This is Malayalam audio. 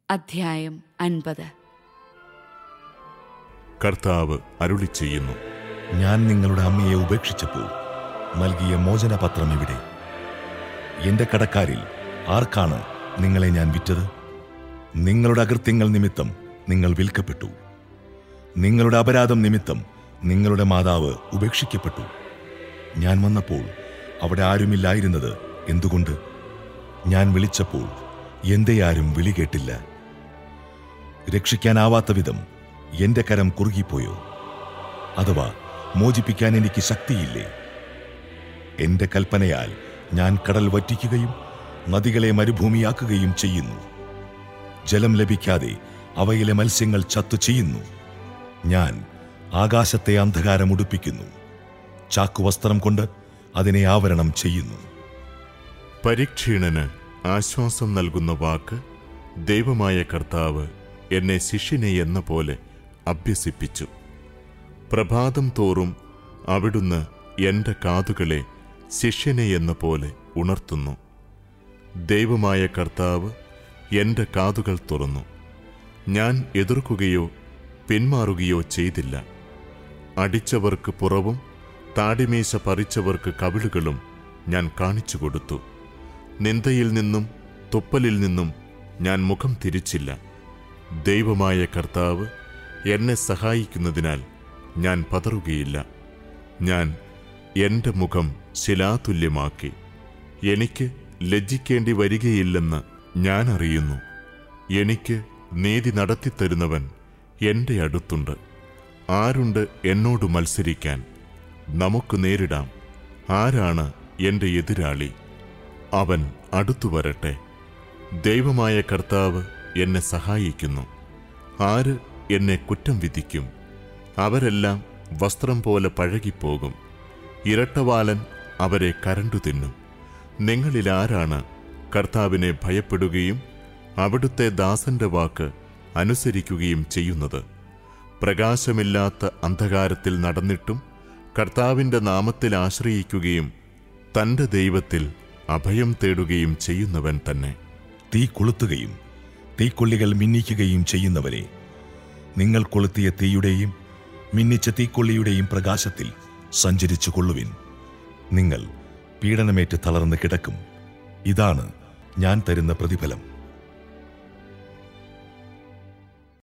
അധ്യായം അൻപത് കർത്താവ് അരുളി ചെയ്യുന്നു ഞാൻ നിങ്ങളുടെ അമ്മയെ ഉപേക്ഷിച്ചപ്പോൾ നൽകിയ മോചനപത്രം ഇവിടെ എന്റെ കടക്കാരിൽ ആർക്കാണ് നിങ്ങളെ ഞാൻ വിറ്റത് നിങ്ങളുടെ അകൃത്യങ്ങൾ നിമിത്തം നിങ്ങൾ വിൽക്കപ്പെട്ടു നിങ്ങളുടെ അപരാധം നിമിത്തം നിങ്ങളുടെ മാതാവ് ഉപേക്ഷിക്കപ്പെട്ടു ഞാൻ വന്നപ്പോൾ അവിടെ ആരുമില്ലായിരുന്നത് എന്തുകൊണ്ട് ഞാൻ വിളിച്ചപ്പോൾ എന്തേ ആരും വിളി കേട്ടില്ല രക്ഷിക്കാനാവാത്ത വിധം എന്റെ കരം കുറുകിപ്പോയോ അഥവാ മോചിപ്പിക്കാൻ എനിക്ക് ശക്തിയില്ലേ എന്റെ കൽപ്പനയാൽ ഞാൻ കടൽ വറ്റിക്കുകയും നദികളെ മരുഭൂമിയാക്കുകയും ചെയ്യുന്നു ജലം ലഭിക്കാതെ അവയിലെ മത്സ്യങ്ങൾ ചത്തു ചെയ്യുന്നു ഞാൻ ആകാശത്തെ അന്ധകാരം ഉടുപ്പിക്കുന്നു ചാക്കുവസ്ത്രം കൊണ്ട് അതിനെ ആവരണം ചെയ്യുന്നു പരീക്ഷീണന് ആശ്വാസം നൽകുന്ന വാക്ക് ദൈവമായ കർത്താവ് എന്നെ ശിഷ്യനെ എന്ന പോലെ അഭ്യസിപ്പിച്ചു പ്രഭാതം തോറും അവിടുന്ന് എന്റെ കാതുകളെ ശിഷ്യനെ എന്ന പോലെ ഉണർത്തുന്നു ദൈവമായ കർത്താവ് എന്റെ കാതുകൾ തുറന്നു ഞാൻ എതിർക്കുകയോ പിന്മാറുകയോ ചെയ്തില്ല അടിച്ചവർക്ക് പുറവും താടിമീശ പറിച്ചവർക്ക് കവിളുകളും ഞാൻ കാണിച്ചു കൊടുത്തു നിന്ദയിൽ നിന്നും തുപ്പലിൽ നിന്നും ഞാൻ മുഖം തിരിച്ചില്ല ദൈവമായ കർത്താവ് എന്നെ സഹായിക്കുന്നതിനാൽ ഞാൻ പതറുകയില്ല ഞാൻ എന്റെ മുഖം ശിലാതുല്യമാക്കി എനിക്ക് ലജ്ജിക്കേണ്ടി വരികയില്ലെന്ന് ഞാൻ അറിയുന്നു എനിക്ക് നീതി നടത്തിത്തരുന്നവൻ എന്റെ അടുത്തുണ്ട് ആരുണ്ട് എന്നോട് മത്സരിക്കാൻ നമുക്ക് നേരിടാം ആരാണ് എന്റെ എതിരാളി അവൻ അടുത്തു വരട്ടെ ദൈവമായ കർത്താവ് എന്നെ സഹായിക്കുന്നു ആര് എന്നെ കുറ്റം വിധിക്കും അവരെല്ലാം വസ്ത്രം പോലെ പഴകിപ്പോകും ഇരട്ടവാലൻ അവരെ കരണ്ടു തിന്നും നിങ്ങളിൽ ആരാണ് കർത്താവിനെ ഭയപ്പെടുകയും അവിടുത്തെ ദാസന്റെ വാക്ക് അനുസരിക്കുകയും ചെയ്യുന്നത് പ്രകാശമില്ലാത്ത അന്ധകാരത്തിൽ നടന്നിട്ടും കർത്താവിന്റെ നാമത്തിൽ ആശ്രയിക്കുകയും തന്റെ ദൈവത്തിൽ അഭയം തേടുകയും ചെയ്യുന്നവൻ തന്നെ തീ കൊളുത്തുകയും തീക്കൊള്ളികൾ മിന്നിക്കുകയും ചെയ്യുന്നവരെ നിങ്ങൾ കൊളുത്തിയ തീയുടെയും മിന്നിച്ച തീക്കൊള്ളിയുടെയും പ്രകാശത്തിൽ സഞ്ചരിച്ചു കൊള്ളുവിൻ നിങ്ങൾ പീഡനമേറ്റ് തളർന്ന് കിടക്കും ഇതാണ് ഞാൻ തരുന്ന പ്രതിഫലം